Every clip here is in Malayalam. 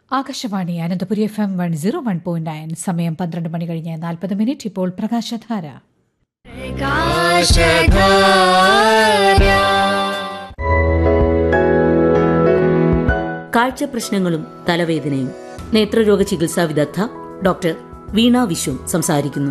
Akashvani Ananthapuri F M one zero one point nine സമയം പന്ത്രണ്ട് മണി കഴിഞ്ഞ് നാൽപ്പത് മിനിറ്റ് ഇപ്പോൾ പ്രകാശധാര കാഴ്ച പ്രശ്നങ്ങളും തലവേദനയും നേത്രരോഗ ചികിത്സാ വിദഗ്ധ ഡോക്ടർ വീണ വിശ്വം സംസാരിക്കുന്നു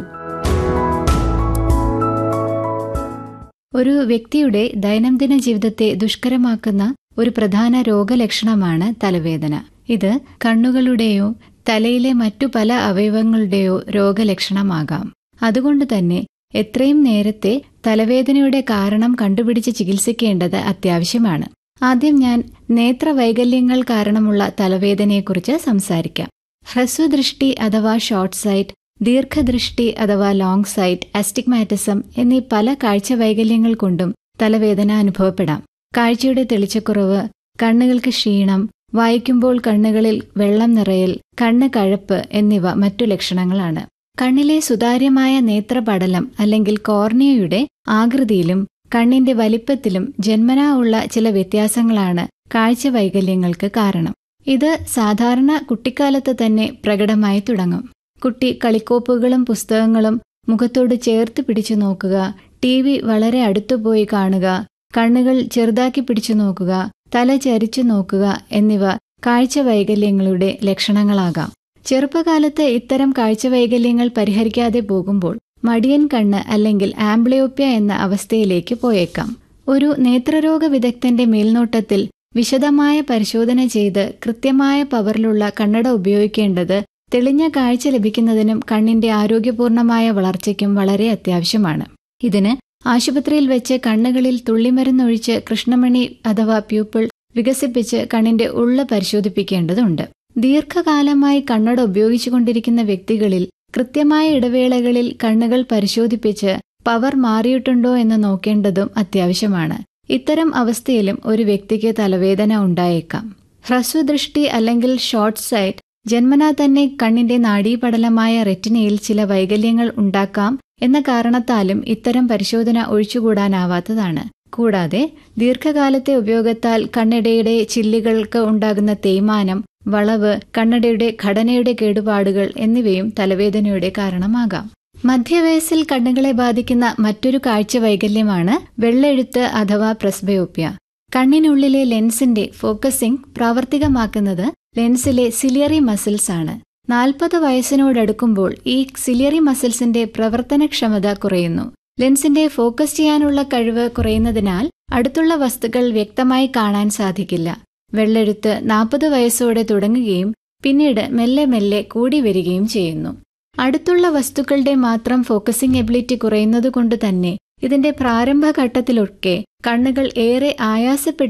ഒരു വ്യക്തിയുടെ ദൈനംദിന ജീവിതത്തെ ദുഷ്കരമാക്കുന്ന ഒരു പ്രധാന രോഗലക്ഷണമാണ് തലവേദന ഇത് കണ്ണുകളുടെയോ തലയിലെ മറ്റു പല അവയവങ്ങളുടെയോ രോഗലക്ഷണമാകാം അതുകൊണ്ട് തന്നെ എത്രയും നേരത്തെ തലവേദനയുടെ കാരണം കണ്ടുപിടിച്ച് ചികിത്സിക്കേണ്ടത് അത്യാവശ്യമാണ് ആദ്യം ഞാൻ നേത്രവൈകല്യങ്ങൾ കാരണമുള്ള തലവേദനയെക്കുറിച്ച് സംസാരിക്കാം ഹ്രസ്വദൃഷ്ടി അഥവാ ഷോർട്ട് സൈറ്റ് ദീർഘദൃഷ്ടി അഥവാ ലോങ് സൈറ്റ് അസ്റ്റിഗ്മാറ്റിസം എന്നീ പല കാഴ്ച വൈകല്യങ്ങൾ കൊണ്ടും തലവേദന അനുഭവപ്പെടാം കാഴ്ചയുടെ തെളിച്ചക്കുറവ് കണ്ണുകൾക്ക് ക്ഷീണം വായിക്കുമ്പോൾ കണ്ണുകളിൽ വെള്ളം നിറയൽ കണ്ണ് കഴപ്പ് എന്നിവ മറ്റു ലക്ഷണങ്ങളാണ് കണ്ണിലെ സുതാര്യമായ നേത്രപടലം അല്ലെങ്കിൽ കോർണിയയുടെ ആകൃതിയിലും കണ്ണിന്റെ വലിപ്പത്തിലും ജന്മനാ ഉള്ള ചില വ്യത്യാസങ്ങളാണ് കാഴ്ച വൈകല്യങ്ങൾക്ക് കാരണം ഇത് സാധാരണ കുട്ടിക്കാലത്ത് തന്നെ പ്രകടമായി തുടങ്ങും കുട്ടി കളിക്കോപ്പുകളും പുസ്തകങ്ങളും മുഖത്തോട് ചേർത്ത് പിടിച്ചു നോക്കുക ടി വി വളരെ അടുത്തുപോയി കാണുക കണ്ണുകൾ ചെറുതാക്കി പിടിച്ചു നോക്കുക തല ചരിച്ചു നോക്കുക എന്നിവ കാഴ്ച വൈകല്യങ്ങളുടെ ലക്ഷണങ്ങളാകാം ചെറുപ്പകാലത്ത് ഇത്തരം കാഴ്ച വൈകല്യങ്ങൾ പരിഹരിക്കാതെ പോകുമ്പോൾ മടിയൻ കണ്ണ് അല്ലെങ്കിൽ ആംബ്ലിയോപ്യ എന്ന അവസ്ഥയിലേക്ക് പോയേക്കാം ഒരു നേത്രരോഗ വിദഗ്ധന്റെ മേൽനോട്ടത്തിൽ വിശദമായ പരിശോധന ചെയ്ത് കൃത്യമായ പവറിലുള്ള കണ്ണട ഉപയോഗിക്കേണ്ടത് തെളിഞ്ഞ കാഴ്ച ലഭിക്കുന്നതിനും കണ്ണിന്റെ ആരോഗ്യപൂർണമായ വളർച്ചയ്ക്കും വളരെ അത്യാവശ്യമാണ് ഇതിന് ആശുപത്രിയിൽ വെച്ച് കണ്ണുകളിൽ തുള്ളിമരുന്നൊഴിച്ച് കൃഷ്ണമണി അഥവാ പ്യൂപ്പിൾ വികസിപ്പിച്ച് കണ്ണിന്റെ ഉള്ള പരിശോധിപ്പിക്കേണ്ടതുണ്ട് ദീർഘകാലമായി കണ്ണട ഉപയോഗിച്ചുകൊണ്ടിരിക്കുന്ന വ്യക്തികളിൽ കൃത്യമായ ഇടവേളകളിൽ കണ്ണുകൾ പരിശോധിപ്പിച്ച് പവർ മാറിയിട്ടുണ്ടോ എന്ന് നോക്കേണ്ടതും അത്യാവശ്യമാണ് ഇത്തരം അവസ്ഥയിലും ഒരു വ്യക്തിക്ക് തലവേദന ഉണ്ടായേക്കാം ഹ്രസ്വദൃഷ്ടി അല്ലെങ്കിൽ ഷോർട്ട് സൈറ്റ് ജന്മനാ തന്നെ കണ്ണിന്റെ നാഡീപടലമായ റെറ്റിനയിൽ ചില വൈകല്യങ്ങൾ ഉണ്ടാക്കാം എന്ന കാരണത്താലും ഇത്തരം പരിശോധന ഒഴിച്ചുകൂടാനാവാത്തതാണ് കൂടാതെ ദീർഘകാലത്തെ ഉപയോഗത്താൽ കണ്ണടയുടെ ചില്ലുകൾക്ക് ഉണ്ടാകുന്ന തേയ്മാനം വളവ് കണ്ണടയുടെ ഘടനയുടെ കേടുപാടുകൾ എന്നിവയും തലവേദനയുടെ കാരണമാകാം മധ്യവയസ്സിൽ കണ്ണുകളെ ബാധിക്കുന്ന മറ്റൊരു കാഴ്ച വൈകല്യമാണ് വെള്ളെഴുത്ത് അഥവാ പ്രസ്ബയോപ്യ കണ്ണിനുള്ളിലെ ലെൻസിന്റെ ഫോക്കസിംഗ് പ്രാവർത്തികമാക്കുന്നത് ലെൻസിലെ സിലിയറി മസിൽസ് ആണ് നാൽപ്പത് വയസ്സിനോടടുക്കുമ്പോൾ ഈ സിലിയറി മസിൽസിന്റെ പ്രവർത്തനക്ഷമത കുറയുന്നു ലെൻസിന്റെ ഫോക്കസ് ചെയ്യാനുള്ള കഴിവ് കുറയുന്നതിനാൽ അടുത്തുള്ള വസ്തുക്കൾ വ്യക്തമായി കാണാൻ സാധിക്കില്ല വെള്ളെഴുത്ത് നാൽപ്പത് വയസ്സോടെ തുടങ്ങുകയും പിന്നീട് മെല്ലെ മെല്ലെ കൂടി വരികയും ചെയ്യുന്നു അടുത്തുള്ള വസ്തുക്കളുടെ മാത്രം ഫോക്കസിംഗ് എബിലിറ്റി കുറയുന്നതുകൊണ്ട് തന്നെ ഇതിന്റെ പ്രാരംഭഘട്ടത്തിലൊക്കെ കണ്ണുകൾ ഏറെ ആയാസപ്പെടുത്തി